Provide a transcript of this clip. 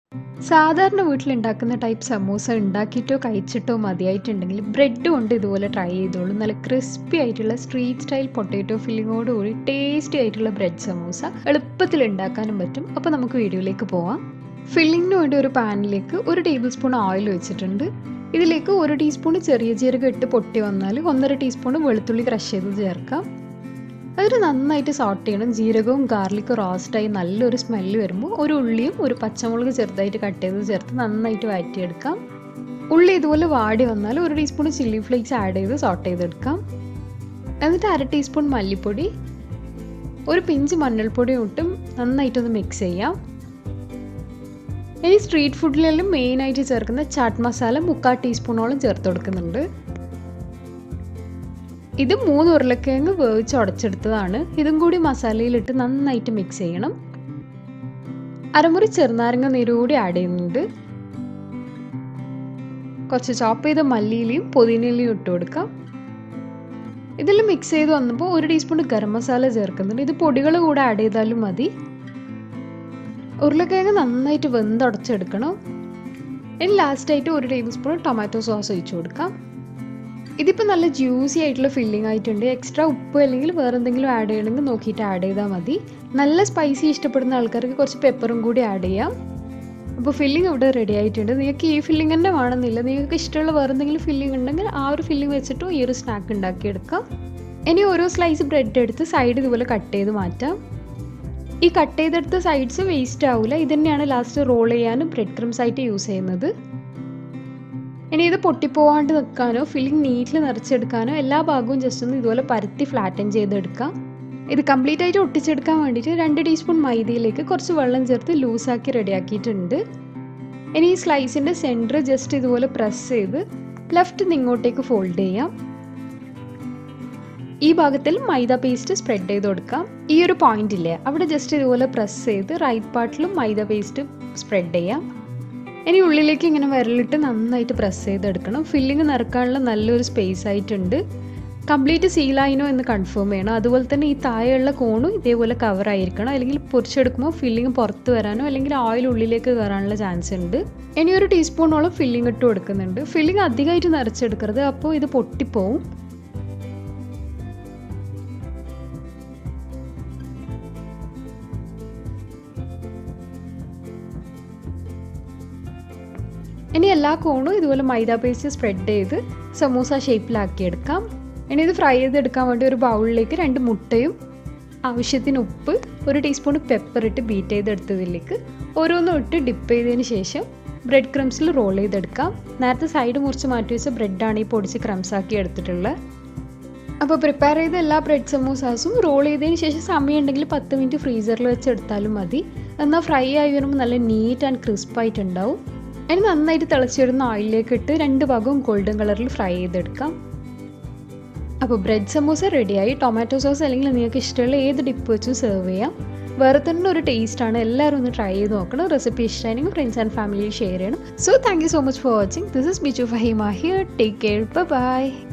സാധാരണ വീട്ടിലുണ്ടാക്കുന്ന ടൈപ്പ് സമൂസ ഉണ്ടാക്കിയിട്ടോ കഴിച്ചിട്ടോ മതിയായിട്ടുണ്ടെങ്കിൽ ബ്രെഡ് കൊണ്ട് ഇതുപോലെ ട്രൈ ചെയ്തോളൂ നല്ല ക്രിസ്പി ആയിട്ടുള്ള സ്ട്രീറ്റ് സ്റ്റൈൽ പൊട്ടാറ്റോ ഫില്ലിങ്ങോട് കൂടി ടേസ്റ്റി ആയിട്ടുള്ള ബ്രെഡ് സമൂസ എളുപ്പത്തിൽ ഉണ്ടാക്കാനും പറ്റും അപ്പോൾ നമുക്ക് വീഡിയോയിലേക്ക് പോവാം ഫില്ലിങ്ങിന് വേണ്ടി ഒരു പാനിലേക്ക് ഒരു ടേബിൾ സ്പൂൺ ഓയിൽ വെച്ചിട്ടുണ്ട് ഇതിലേക്ക് ഒരു ടീസ്പൂൺ ചെറിയ ജീരകം ഇട്ട് പൊട്ടി വന്നാൽ ഒന്നര ടീസ്പൂൺ വെളുത്തുള്ളി ക്രഷ് ചെയ്ത് ചേർക്കാം അതൊരു നന്നായിട്ട് സോട്ട് ചെയ്യണം ജീരകവും ഗാർലിക്കും റോസ്റ്റായി നല്ലൊരു സ്മെല്ല് വരുമ്പോൾ ഒരു ഉള്ളിയും ഒരു പച്ചമുളക് ചെറുതായിട്ട് കട്ട് ചെയ്ത് ചേർത്ത് നന്നായിട്ട് വഴറ്റിയെടുക്കാം ഉള്ളി ഇതുപോലെ വാടി വന്നാൽ ഒരു ടീസ്പൂൺ ചില്ലി ഫ്ലേക്സ് ആഡ് ചെയ്ത് സോട്ട് ചെയ്തെടുക്കാം എന്നിട്ട് അര ടീസ്പൂൺ മല്ലിപ്പൊടി ഒരു പിഞ്ച് മഞ്ഞൾപ്പൊടിയും ഇട്ടും നന്നായിട്ടൊന്ന് മിക്സ് ചെയ്യാം ഇനി സ്ട്രീറ്റ് ഫുഡിലെല്ലാം മെയിനായിട്ട് ചേർക്കുന്ന ചാട്ട് മസാല മുക്കാൽ ടീസ്പൂണോളം ചേർത്ത് കൊടുക്കുന്നുണ്ട് ഇത് മൂന്ന് ഉരുളക്കിഴങ്ങ് വേവിച്ച് ഉടച്ചെടുത്തതാണ് ഇതും കൂടി മസാലയിലിട്ട് നന്നായിട്ട് മിക്സ് ചെയ്യണം അരമുറി ചെറുനാരങ്ങ നീര് കൂടി ആഡ് ചെയ്യുന്നുണ്ട് കുറച്ച് ചോപ്പ് ചെയ്ത മല്ലിയിലയും പുതിനയിലയും ഇട്ട് കൊടുക്കാം ഇതിൽ മിക്സ് ചെയ്ത് വന്നപ്പോൾ ഒരു ടീസ്പൂൺ ഗരം മസാല ചേർക്കുന്നുണ്ട് ഇത് പൊടികൾ കൂടെ ആഡ് ചെയ്താലും മതി ഉരുളക്കിഴങ്ങ് നന്നായിട്ട് വെന്തുടച്ചെടുക്കണം ഇനി ലാസ്റ്റായിട്ട് ഒരു ടേബിൾ സ്പൂൺ ടൊമാറ്റോ സോസ് ഒഴിച്ചു കൊടുക്കാം ഇതിപ്പോൾ നല്ല ജ്യൂസി ആയിട്ടുള്ള ഫില്ലിംഗ് ആയിട്ടുണ്ട് എക്സ്ട്രാ ഉപ്പ് അല്ലെങ്കിൽ വേറെ എന്തെങ്കിലും ആഡ് ചെയ്യണമെങ്കിൽ നോക്കിയിട്ട് ആഡ് ചെയ്താൽ മതി നല്ല സ്പൈസി ഇഷ്ടപ്പെടുന്ന ആൾക്കാർക്ക് കുറച്ച് പെപ്പറും കൂടി ആഡ് ചെയ്യാം അപ്പോൾ ഫില്ലിംഗ് ഇവിടെ റെഡി ആയിട്ടുണ്ട് നിങ്ങൾക്ക് ഈ ഫില്ലിംഗ് തന്നെ വേണമെന്നില്ല നിങ്ങൾക്ക് ഇഷ്ടമുള്ള വേറെ എന്തെങ്കിലും ഫില്ലിംഗ് ഉണ്ടെങ്കിൽ ആ ഒരു ഫില്ലിംഗ് വെച്ചിട്ടും ഈ ഒരു സ്നാക്ക് ഉണ്ടാക്കിയെടുക്കാം ഇനി ഓരോ സ്ലൈസ് ബ്രെഡ് എടുത്ത് സൈഡ് ഇതുപോലെ കട്ട് ചെയ്ത് മാറ്റാം ഈ കട്ട് ചെയ്തെടുത്ത സൈഡ്സ് വേസ്റ്റ് ആവില്ല ഇത് തന്നെയാണ് ലാസ്റ്റ് റോൾ ചെയ്യാനും ബ്രെഡ് ക്രംസ് ആയിട്ട് യൂസ് ചെയ്യുന്നത് ഇനി ഇത് പൊട്ടിപ്പോവാണ്ട് നിൽക്കാനോ ഫില്ലിംഗ് നീറ്റിൽ നിറച്ചെടുക്കാനോ എല്ലാ ഭാഗവും ജസ്റ്റ് ഒന്ന് ഇതുപോലെ പരത്തി ഫ്ലാറ്റൻ ചെയ്തെടുക്കാം ഇത് കംപ്ലീറ്റ് ആയിട്ട് ഒട്ടിച്ചെടുക്കാൻ വേണ്ടിയിട്ട് രണ്ട് ടീസ്പൂൺ മൈദയിലേക്ക് കുറച്ച് വെള്ളം ചേർത്ത് ലൂസാക്കി റെഡിയാക്കിയിട്ടുണ്ട് ഇനി ഈ സ്ലൈസിൻ്റെ സെൻറ്റർ ജസ്റ്റ് ഇതുപോലെ പ്രസ് ചെയ്ത് ലെഫ്റ്റ് നിന്ന് ഇങ്ങോട്ടേക്ക് ഫോൾഡ് ചെയ്യാം ഈ ഭാഗത്തിൽ മൈദ പേസ്റ്റ് സ്പ്രെഡ് ചെയ്ത് കൊടുക്കാം ഈ ഒരു പോയിന്റ് ഇല്ലേ അവിടെ ജസ്റ്റ് ഇതുപോലെ പ്രസ് ചെയ്ത് റൈറ്റ് പാർട്ടിലും മൈദ പേസ്റ്റ് സ്പ്രെഡ് ചെയ്യാം ഇനി ഉള്ളിലേക്ക് ഇങ്ങനെ വിരലിട്ട് നന്നായിട്ട് പ്രസ് ചെയ്തെടുക്കണം ഫില്ലിങ് നിറക്കാനുള്ള നല്ലൊരു സ്പേസ് ആയിട്ടുണ്ട് കംപ്ലീറ്റ് സീലായിനോ എന്ന് കൺഫേം ചെയ്യണം അതുപോലെ തന്നെ ഈ താഴെയുള്ള കോണും ഇതേപോലെ കവർ ആയിരിക്കണം അല്ലെങ്കിൽ പൊരിച്ചെടുക്കുമ്പോൾ ഫില്ലിങ് പുറത്ത് വരാനോ അല്ലെങ്കിൽ ഓയിൽ ഉള്ളിലേക്ക് കയറാനുള്ള ചാൻസ് ഉണ്ട് ഇനി ഒരു ടീസ്പൂണോളം ഫില്ലിംഗ് ഇട്ട് കൊടുക്കുന്നുണ്ട് ഫില്ലിംഗ് അധികമായിട്ട് നിറച്ചെടുക്കരുത് അപ്പോൾ ഇത് പൊട്ടിപ്പോവും ഇനി എല്ലാ കോണും ഇതുപോലെ മൈദ പേസ്റ്റ് സ്പ്രെഡ് ചെയ്ത് സമൂസ ഷേപ്പിലാക്കിയെടുക്കാം ഇനി ഇത് ഫ്രൈ ചെയ്തെടുക്കാൻ വേണ്ടി ഒരു ബൗളിലേക്ക് രണ്ട് മുട്ടയും ആവശ്യത്തിന് ഉപ്പ് ഒരു ടീസ്പൂൺ പെപ്പർ ഇട്ട് ബീറ്റ് ചെയ്തെടുത്തതിലേക്ക് ഓരോന്നും ഇട്ട് ഡിപ്പ് ചെയ്തതിന് ശേഷം ബ്രെഡ് ക്രംസിൽ റോൾ ചെയ്തെടുക്കാം നേരത്തെ സൈഡ് മുറിച്ച് മാറ്റി വെച്ച ബ്രെഡാണ് ഈ പൊടിച്ച് ക്രംസ് ആക്കി എടുത്തിട്ടുള്ളത് അപ്പോൾ പ്രിപ്പയർ ചെയ്ത എല്ലാ ബ്രെഡ് സമൂസാസും റോൾ ചെയ്തതിന് ശേഷം സമയം ഉണ്ടെങ്കിൽ പത്ത് മിനിറ്റ് ഫ്രീസറിൽ വെച്ച് എടുത്താലും മതി എന്നാൽ ഫ്രൈ ആയി വരുമ്പോൾ നല്ല നീറ്റ് ആൻഡ് ക്രിസ്പായിട്ടുണ്ടാവും അതിന് നന്നായിട്ട് തിളച്ച് വരുന്ന ഓയിലിലേക്ക് ഇട്ട് രണ്ട് ഭാഗവും ഗോൾഡൻ കളറിൽ ഫ്രൈ ചെയ്തെടുക്കാം അപ്പോൾ ബ്രെഡ് സമൂസ റെഡിയായി ടൊമാറ്റോ സോസ് അല്ലെങ്കിൽ നിങ്ങൾക്ക് ഇഷ്ടമുള്ള ഏത് ഡിപ്പ് വെച്ചും സെർവ് ചെയ്യാം വേറെ തന്നെ ഒരു ടേസ്റ്റാണ് എല്ലാവരും ഒന്ന് ട്രൈ ചെയ്ത് നോക്കണം റെസിപ്പി ഇഷ്ടമായെങ്കിൽ ഫ്രണ്ട്സ് ആൻഡ് ഫാമിലി ഷെയർ ചെയ്യണം so thank you so much for watching this is Biju Fahima here take care by